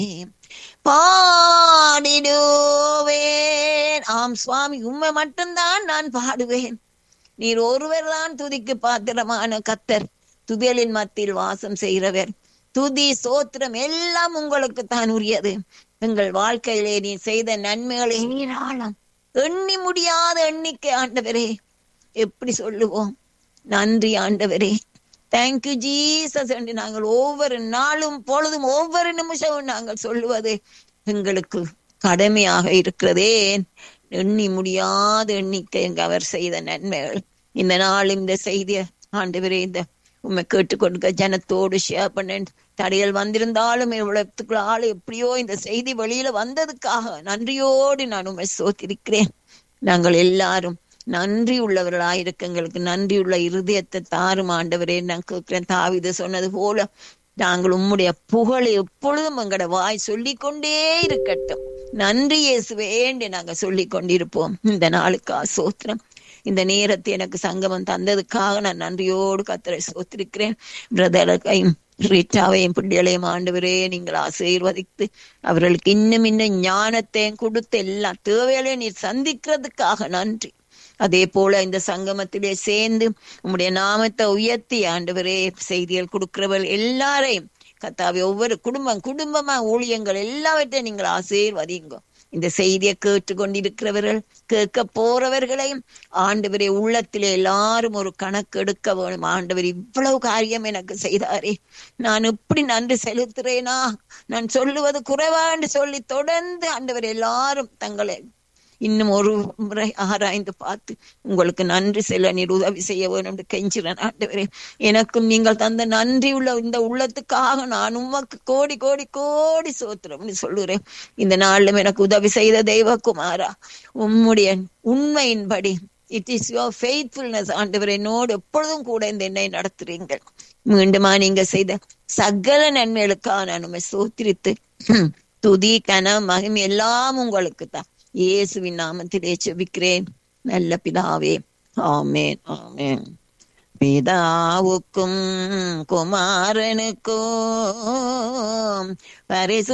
பாடிடுவேன் ஆம் சுவாமி உண்மை மட்டும்தான் நான் பாடுவேன் நீர் ஒருவர் தான் துதிக்கு பாத்திரமான கத்தர் துதியலின் மத்தியில் வாசம் செய்கிறவர் துதி சோத்திரம் எல்லாம் உங்களுக்கு தான் உரியது எங்கள் வாழ்க்கையிலே நீ செய்த நன்மைகளை நீராளம் எண்ணி முடியாத எண்ணிக்கை ஆண்டவரே எப்படி சொல்லுவோம் நன்றி ஆண்டவரே தேங்க்யூ ஜீசஸ் என்று நாங்கள் ஒவ்வொரு நாளும் பொழுதும் ஒவ்வொரு நிமிஷமும் நாங்கள் சொல்லுவது எங்களுக்கு கடமையாக இருக்கிறதே எண்ணி முடியாத எண்ணிக்கை எங்க அவர் செய்த நன்மைகள் இந்த நாள் இந்த செய்திய ஆண்டவரே இந்த உண்மை கேட்டுக்கொண்டு ஜனத்தோடு ஷேர் பண்ண தடைகள் வந்திருந்தாலும் இவ்வளவுக்குள்ள ஆள் எப்படியோ இந்த செய்தி வெளியில வந்ததுக்காக நன்றியோடு நான் உண்மை சோத்திருக்கிறேன் நாங்கள் எல்லாரும் நன்றி உள்ளவர்களாயிருக்க எங்களுக்கு நன்றி உள்ள இருதயத்தை தாரும் ஆண்டவரே நான் கேட்கிறேன் தாவிது சொன்னது போல நாங்கள் உம்முடைய புகழை எப்பொழுதும் எங்கட வாய் சொல்லிக் கொண்டே இருக்கட்டும் நன்றி இயேசுவே என்று நாங்க சொல்லிக் கொண்டிருப்போம் இந்த நாளுக்கா சோத்திரம் இந்த நேரத்தை எனக்கு சங்கமம் தந்ததுக்காக நான் நன்றியோடு கத்தரை சோத்திருக்கிறேன் பிரதரையும் ரீட்டாவையும் பிள்ளைகளையும் ஆண்டவரே நீங்கள் ஆசீர்வதித்து அவர்களுக்கு இன்னும் இன்னும் ஞானத்தையும் கொடுத்து எல்லா தேவைகளையும் நீர் சந்திக்கிறதுக்காக நன்றி அதே போல இந்த சங்கமத்திலே சேர்ந்து உம்முடைய நாமத்தை உயர்த்தி ஆண்டவரே செய்திகள் கொடுக்கிறவர்கள் எல்லாரையும் கத்தாவை ஒவ்வொரு குடும்பம் குடும்பமா ஊழியங்கள் எல்லாவற்றையும் நீங்கள் ஆசீர்வதிங்க இந்த செய்தியை கேட்டு கொண்டிருக்கிறவர்கள் கேட்க போறவர்களையும் ஆண்டவரே உள்ளத்திலே எல்லாரும் ஒரு கணக்கு எடுக்க வேணும் ஆண்டவர் இவ்வளவு காரியம் எனக்கு செய்தாரே நான் எப்படி நன்றி செலுத்துறேனா நான் சொல்லுவது குறைவாண்டு சொல்லி தொடர்ந்து ஆண்டவர் எல்லாரும் தங்களை இன்னும் ஒரு முறை ஆராய்ந்து பார்த்து உங்களுக்கு நன்றி செல்ல நீர் உதவி செய்ய வேணும் என்று கெஞ்சிறேன் ஆண்டவரே எனக்கும் நீங்கள் தந்த நன்றி உள்ள இந்த உள்ளத்துக்காக நான் உமக்கு கோடி கோடி கோடி சோத்திரம்னு சொல்லுறேன் இந்த நாளிலும் எனக்கு உதவி செய்த தெய்வகுமாரா உம்முடைய உண்மையின்படி இட் இஸ் யுவர் ஃபெய்த்ஃபுல்னஸ் ஆண்டவர் என்னோடு எப்பொழுதும் கூட இந்த என்னை நடத்துறீங்கள் மீண்டுமா நீங்க செய்த சகல நன்மைகளுக்காக நான் உண்மை சோத்திரித்து துதி கன மகிமை எல்லாம் உங்களுக்கு தான் இயேசுவின் நாமத்திலே செபிக்கிறேன் நல்ல பிதாவே ஆமேன் ஆமேன் பிதாவுக்கும் குமாரனுக்கும் பரிசு